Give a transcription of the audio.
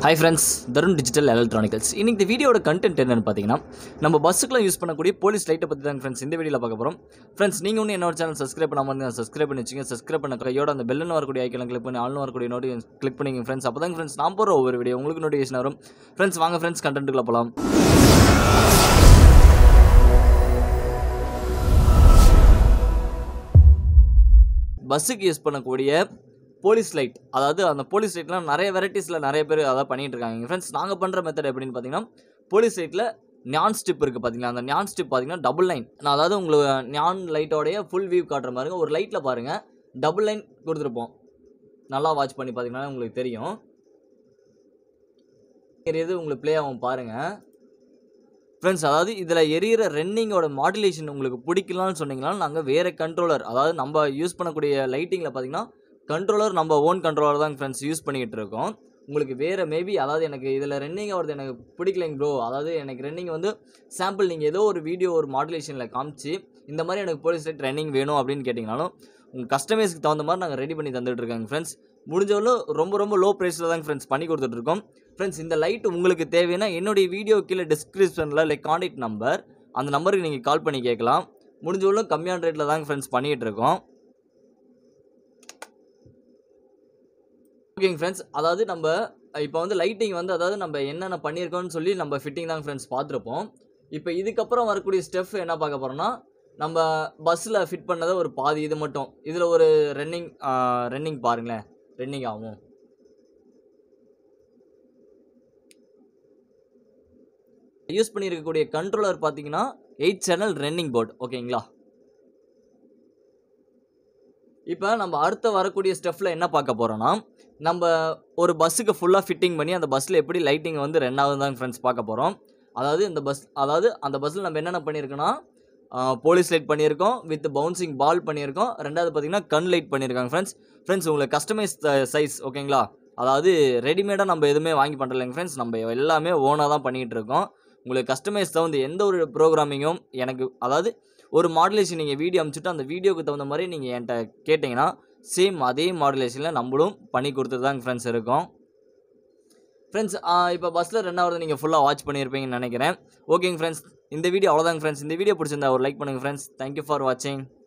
hi friends Tarun digital electronicals இன்னைக்கு இந்த வீடியோட கண்டென்ட் என்னன்னு பார்த்தீங்கன்னா நம்ம பஸ்ஸுக்குலாம் யூஸ் பண்ணக்கூடிய போலீஸ் லைட்டை பற்றி தான் ஃப்ரெண்ட்ஸ் இந்த வீடியோவில் பார்க்க போகிறோம் ஃப்ரெண்ட்ஸ் நீங்கள் ஒன்று என்னோட சேனல் சப்ஸ்கிரைப் பண்ணாமல் இருந்தால் சப்ஸ்கிரைப் பண்ணி வச்சுங்க சப்ஸ்கிரைப் பண்ண கையோட அந்த பெல்லுன்னு வரக்கூடிய ஐக்கெல்லாம் கிளிக் பண்ணி ஆள்னு வரக்கூடிய நோட்டி கிளிக் பண்ணிங்க ஃப்ரெண்ட்ஸ் அப்போ தான் ஃப்ரெண்ட்ஸ் நான் போகிற ஒவ்வொரு வீடியோ உங்களுக்கு நோட்டிஃபிகேஷன் வரும் ஃப்ரெண்ட்ஸ் வாங்க ஃப்ரெண்ட்ஸ் கண்டென்ட்டுக்குள்ள போகலாம் பஸ்ஸுக்கு யூஸ் பண்ணக்கூடிய போலீஸ் லைட் அதாவது அந்த போலீஸ் லைட்லாம் நிறைய வெரைட்டிஸில் நிறைய பேர் அதான் பண்ணிகிட்டு இருக்காங்க ஃப்ரெண்ட்ஸ் நாங்கள் பண்ணுற மெத்தட் எப்படின்னு பார்த்தீங்கன்னா போலீஸ் லைட்டில் ஞான் ஸ்டிப் இருக்குது பார்த்தீங்களா அந்த ஞான் ஸ்டிப் பார்த்தீங்கன்னா டபுள் லைன் நான் அதாவது உங்களுக்கு ஞான் லைட்டோடைய ஃபுல் வியூ காட்டுற மாதிரிங்க ஒரு லைட்டில் பாருங்கள் டபுள் லைன் கொடுத்துருப்போம் நல்லா வாட்ச் பண்ணி பார்த்தீங்கன்னா உங்களுக்கு தெரியும் எது உங்களுக்கு ப்ளே ஆகும் பாருங்கள் ஃப்ரெண்ட்ஸ் அதாவது இதில் எரியிற ரன்னிங்கோட மாடுலேஷன் உங்களுக்கு பிடிக்கலாம்னு சொன்னீங்கன்னா நாங்கள் வேறு கண்ட்ரோலர் அதாவது நம்ம யூஸ் பண்ணக்கூடிய லைட்டிங்கில் பார்த்தீங்கன்னா கண்ட்ரோலர் நம்ம ஓன் கண்ட்ரோலர் தான் ஃப்ரெண்ட்ஸ் யூஸ் பண்ணிக்கிட்டு இருக்கோம் உங்களுக்கு வேறு மேபி அதாவது எனக்கு இதில் ரன்னிங் ஆகிறது எனக்கு பிடிக்கலைங்க ப்ரோ அதாவது எனக்கு ரன்னிங் வந்து சாம்பிள் நீங்கள் ஏதோ ஒரு வீடியோ ஒரு மாடுலேஷனில் காமிச்சு இந்த மாதிரி எனக்கு போலீஸ் லைட் ரன்னிங் வேணும் அப்படின்னு கேட்டிங்கனாலும் உங்கள் கஸ்டமைஸ்க்கு தகுந்த மாதிரி நாங்கள் ரெடி பண்ணி தந்துட்டு இருக்கோங்க ஃப்ரெண்ட்ஸ் முடிஞ்சவளும் ரொம்ப ரொம்ப லோ ப்ரைஸில் தான் ஃப்ரெண்ட்ஸ் பண்ணி கொடுத்துட்ருக்கோம் ஃப்ரெண்ட்ஸ் இந்த லைட் உங்களுக்கு தேவைன்னா என்னுடைய வீடியோ கீழே டிஸ்கிரிப்ஷனில் லைக் காண்டாக்ட் நம்பர் அந்த நம்பருக்கு நீங்கள் கால் பண்ணி கேட்கலாம் முடிஞ்சவளும் கம்மியான ரேட்டில் தாங்க ஃப்ரெண்ட்ஸ் பண்ணிகிட்டு இருக்கோம் ஓகேங்க ஃப்ரெண்ட்ஸ் அதாவது நம்ம இப்போ வந்து லைட்டிங் வந்து அதாவது நம்ம என்னென்ன பண்ணியிருக்கோம்னு சொல்லி நம்ம ஃபிட்டிங் தான் ஃப்ரெண்ட்ஸ் பார்த்துருப்போம் இப்போ இதுக்கப்புறம் வரக்கூடிய ஸ்டெப் என்ன பார்க்க போகிறோம்னா நம்ம பஸ்ஸில் ஃபிட் பண்ணதை ஒரு பாதி இது மட்டும் இதில் ஒரு ரன்னிங் ரன்னிங் பாருங்களேன் ரன்னிங் ஆகும் யூஸ் பண்ணியிருக்கக்கூடிய கண்ட்ரோலர் பார்த்தீங்கன்னா எயிட் சேனல் ரன்னிங் போர்டு ஓகேங்களா இப்போ நம்ம அடுத்த வரக்கூடிய ஸ்டெஃப்பில் என்ன பார்க்க போகிறோன்னா நம்ம ஒரு பஸ்ஸுக்கு ஃபுல்லாக ஃபிட்டிங் பண்ணி அந்த பஸ்ஸில் எப்படி லைட்டிங் வந்து ரெண்டு ஆகுதுதான் ஃப்ரெண்ட்ஸ் பார்க்க போகிறோம் அதாவது இந்த பஸ் அதாவது அந்த பஸ்ஸில் நம்ம என்னென்ன பண்ணியிருக்கோன்னா போலீஸ் லைட் பண்ணியிருக்கோம் வித் பவுன்சிங் பால் பண்ணியிருக்கோம் ரெண்டாவது பார்த்தீங்கன்னா கன் லைட் பண்ணியிருக்காங்க ஃப்ரெண்ட்ஸ் ஃப்ரெண்ட்ஸ் உங்களுக்கு கஸ்டமைஸ் சைஸ் ஓகேங்களா அதாவது ரெடிமேடாக நம்ம எதுவுமே வாங்கி பண்ணுறலைங்க ஃப்ரெண்ட்ஸ் நம்ம எல்லாமே ஓனாக தான் பண்ணிகிட்டு இருக்கோம் உங்களுக்கு கஸ்டமைஸ் தகுந்த எந்த ஒரு ப்ரோக்ராமிங்கும் எனக்கு அதாவது ஒரு மாடுலேஷன் நீங்கள் வீடியோ அனுப்பிச்சுட்டு அந்த வீடியோக்கு தகுந்த மாதிரி நீங்கள் என்கிட்ட கேட்டிங்கன்னா சேம் அதே மாடுலேஷனில் நம்மளும் பண்ணி கொடுத்துட்டு தாங்க ஃப்ரெண்ட்ஸ் இருக்கோம் ஃப்ரெண்ட்ஸ் இப்போ பஸ்ஸில் ரெண்டாவது நீங்கள் ஃபுல்லாக வாட்ச் பண்ணியிருப்பீங்கன்னு நினைக்கிறேன் ஓகேங்க ஃப்ரெண்ட்ஸ் இந்த வீடியோ அவ்வளோதாங்க ஃப்ரெண்ட்ஸ் இந்த வீடியோ பிடிச்சிருந்தா ஒரு லைக் பண்ணுங்கள் ஃப்ரெண்ட்ஸ் தேங்க்யூ ஃபார் வாட்சிங்